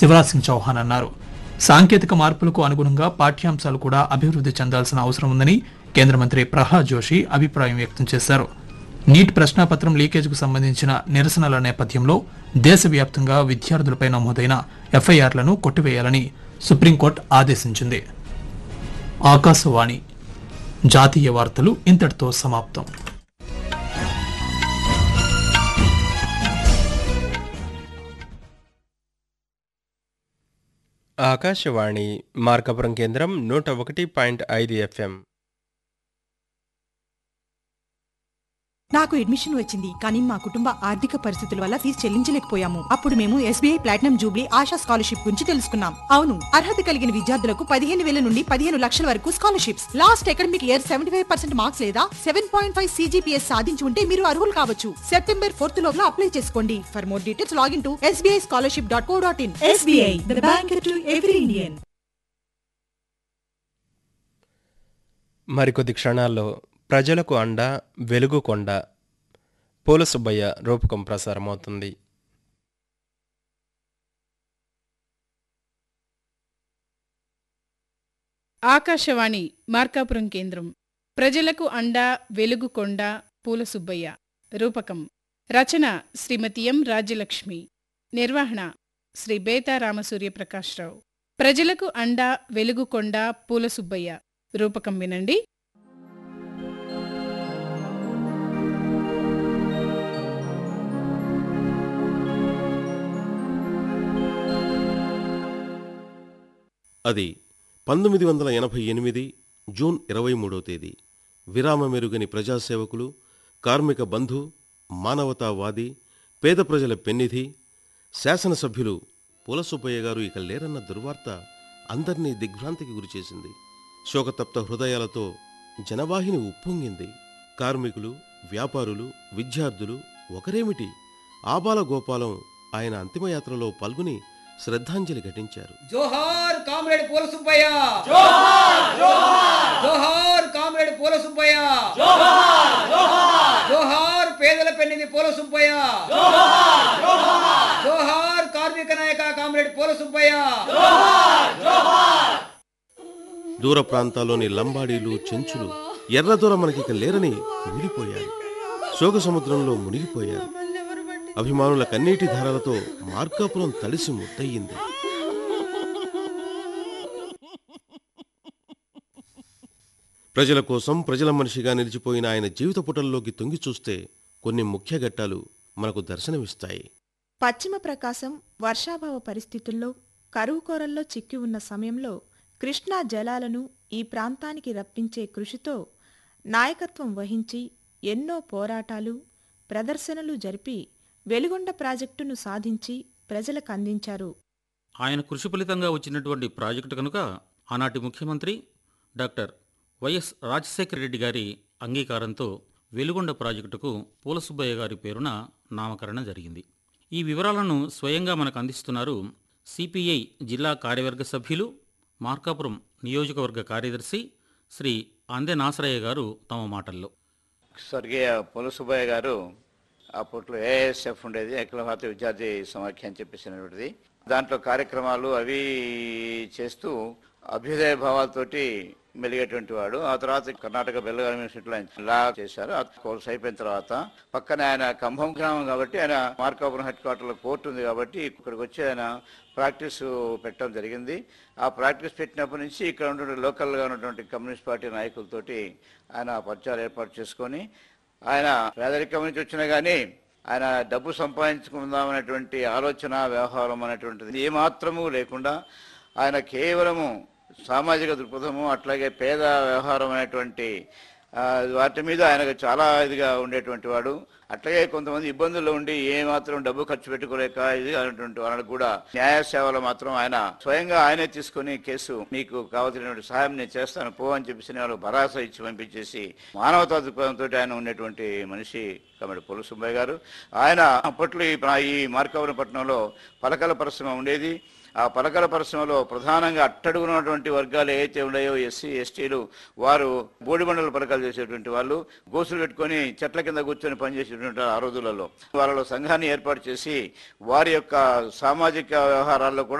శివరాజ్ సింగ్ చౌహాన్ అన్నారు సాంకేతిక మార్పులకు అనుగుణంగా పాఠ్యాంశాలు కూడా అభివృద్ధి చెందాల్సిన అవసరం ఉందని కేంద్ర మంత్రి ప్రహ్లాద్ జోషి అభిప్రాయం వ్యక్తం చేశారు నీట్ ప్రశ్నాపత్రం లీకేజ్కు సంబంధించిన నిరసనల నేపథ్యంలో దేశవ్యాప్తంగా విద్యార్థులపై నమోదైన ఎఫ్ఐఆర్లను కొట్టివేయాలని సుప్రీంకోర్టు ఆదేశించింది ఆకాశవాణి జాతీయ వార్తలు ఇంతటితో సమాప్తం ఆకాశవాణి మార్కపురం కేంద్రం నూట ఒకటి పాయింట్ ఐదు ఎఫ్ఎం నాకు అడ్మిషన్ వచ్చింది కానీ మా కుటుంబ ఆర్థిక పరిస్థితుల వల్ల ఫీజు చెల్లించలేకపోయాము అప్పుడు మేము SBI platinum jubilee Asha scholarship గురించి తెలుసుకున్నాం అవును అర్హత కలిగిన విద్యార్థులకు పదిహేను వేల నుండి పదిహేను లక్షల వరకు scholarships last academic year seventy five percent marks లేదా సెవెన్ పాయింట్ ఫైవ్ సీజీపీఎస్ సాధించి ఉంటే మీరు అర్హులు కావచ్చు సెప్టెంబర్ ఫోర్త్ లోపల అప్లై చేసుకోండి for more details login to SBI scholarship dot co dot in SBI the bank to every Indian మరికొద్ది క్షణాల్లో ప్రజలకు అండ వెలుగు కొండ పూల సుబ్బయ్య రూపకం ప్రసారమవుతుంది ఆకాశవాణి మార్కాపురం కేంద్రం ప్రజలకు అండా వెలుగు కొండ పూల సుబ్బయ్య రూపకం రచన శ్రీమతి ఎం రాజ్యలక్ష్మి నిర్వహణ శ్రీ బేతా రామసూర్యప్రకాశ్రావు ప్రజలకు అండా వెలుగు కొండ పూల సుబ్బయ్య రూపకం వినండి అది పంతొమ్మిది వందల ఎనభై ఎనిమిది జూన్ ఇరవై మూడో తేదీ విరామమెరుగని ప్రజాసేవకులు కార్మిక బంధు మానవతావాది పేద ప్రజల పెన్నిధి శాసనసభ్యులు పులసుబ్బయ్య గారు ఇక లేరన్న దుర్వార్త అందర్నీ దిగ్భ్రాంతికి గురిచేసింది శోకతప్త హృదయాలతో జనవాహిని ఉప్పొంగింది కార్మికులు వ్యాపారులు విద్యార్థులు ఒకరేమిటి ఆబాల గోపాలం ఆయన అంతిమయాత్రలో పాల్గొని శ్రద్ధాంజలి ఘటించారు జోహార్ కామ్రేడ్ పూల సుబ్బయ్య జోహార్ జోహార్ జోహార్ కామ్రేడ్ పూల సుబ్బయ్య జోహార్ జోహార్ జోహార్ పేదల పెన్నిది పూల సుబ్బయ్య జోహార్ జోహార్ జోహార్ కార్మిక నాయక కామ్రేడ్ పూల సుబ్బయ్య దూర ప్రాంతాల్లోని లంబాడీలు చెంచులు ఎర్రదొర మనకిక లేరని ఊడిపోయారు శోక సముద్రంలో మునిగిపోయారు అభిమానుల కన్నీటి ధారలతో మార్కాపురం తడిసి ముద్దయింది ప్రజల కోసం ప్రజల మనిషిగా నిలిచిపోయిన ఆయన జీవిత పుటల్లోకి తొంగి చూస్తే కొన్ని ముఖ్య ఘట్టాలు మనకు దర్శనమిస్తాయి పశ్చిమ ప్రకాశం వర్షాభావ పరిస్థితుల్లో కరువు కోరల్లో చిక్కి ఉన్న సమయంలో కృష్ణా జలాలను ఈ ప్రాంతానికి రప్పించే కృషితో నాయకత్వం వహించి ఎన్నో పోరాటాలు ప్రదర్శనలు జరిపి వెలుగొండ ప్రాజెక్టును సాధించి ప్రజలకు అందించారు ఆయన కృషి ఫలితంగా వచ్చినటువంటి ప్రాజెక్టు కనుక ఆనాటి ముఖ్యమంత్రి డాక్టర్ వైఎస్ రాజశేఖర రెడ్డి గారి అంగీకారంతో వెలుగొండ ప్రాజెక్టుకు పూలసుబ్బయ్య గారి పేరున నామకరణం జరిగింది ఈ వివరాలను స్వయంగా మనకు అందిస్తున్నారు సిపిఐ జిల్లా కార్యవర్గ సభ్యులు మార్కాపురం నియోజకవర్గ కార్యదర్శి శ్రీ అందె నాసరయ్య గారు తమ మాటల్లో స్వర్గీయ పులసుబ్బయ్య గారు అప్పట్లో ఏఎస్ఎఫ్ ఉండేది అఖిల భారత విద్యార్థి సమాఖ్య అని చెప్పేసినటువంటిది దాంట్లో కార్యక్రమాలు అవి చేస్తూ అభ్యుదయ భావాలతోటి మెలిగేటువంటి వాడు ఆ తర్వాత కర్ణాటక బెల్లగారి యూనివర్సిటీలో ఆయన లా చేశారు ఆ కోర్స్ అయిపోయిన తర్వాత పక్కన ఆయన కంభం గ్రామం కాబట్టి ఆయన మార్కాపురం హెడ్ క్వార్టర్లో కోర్టు ఉంది కాబట్టి ఇక్కడికి వచ్చి ఆయన ప్రాక్టీస్ పెట్టడం జరిగింది ఆ ప్రాక్టీస్ పెట్టినప్పటి నుంచి ఇక్కడ ఉన్నటువంటి లోకల్గా ఉన్నటువంటి కమ్యూనిస్ట్ పార్టీ నాయకులతోటి ఆయన పరిచయాలు ఏర్పాటు చేసుకొని ఆయన పేదరికం నుంచి వచ్చినా కానీ ఆయన డబ్బు సంపాదించుకుందామనేటువంటి ఆలోచన వ్యవహారం అనేటువంటిది ఏమాత్రము లేకుండా ఆయన కేవలము సామాజిక దృక్పథము అట్లాగే పేద వ్యవహారం అనేటువంటి ఆ, వాటి మీద ఆయనకు చాలా ఇదిగా ఉండేటువంటి వాడు అట్లాగే కొంతమంది ఇబ్బందుల్లో ఉండి ఏ మాత్రం డబ్బు ఖర్చు పెట్టుకోలేక ఇది అనేటువంటి వాళ్ళకు కూడా న్యాయ సేవలు మాత్రం ఆయన స్వయంగా ఆయనే తీసుకొని కేసు నీకు కావాల్సినటువంటి సహాయం నేను చేస్తాను పో అని చెప్పేసి వాళ్ళు భరోసా ఇచ్చి పంపించేసి మానవతా దృక్పథంతో ఆయన ఉండేటువంటి మనిషి కమిడి పొలు సుబ్బయ్య గారు ఆయన అప్పట్లో ఈ ప్రా- ఈ మార్కాపురం పట్టణంలో పలకల పరిశ్రమ ఉండేది ఆ పలకల పరిశ్రమలో ప్రధానంగా అట్టడుగున్నటువంటి వర్గాలు ఏవైతే ఉన్నాయో ఎస్సీ ఎస్టీలు వారు బోడిబండల పలకలు చేసేటువంటి వాళ్ళు గోసులు పెట్టుకొని చెట్ల కింద కూర్చొని పనిచేసేటువంటి ఆ రోజులలో వాళ్ళలో సంఘాన్ని ఏర్పాటు చేసి వారి యొక్క సామాజిక వ్యవహారాల్లో కూడా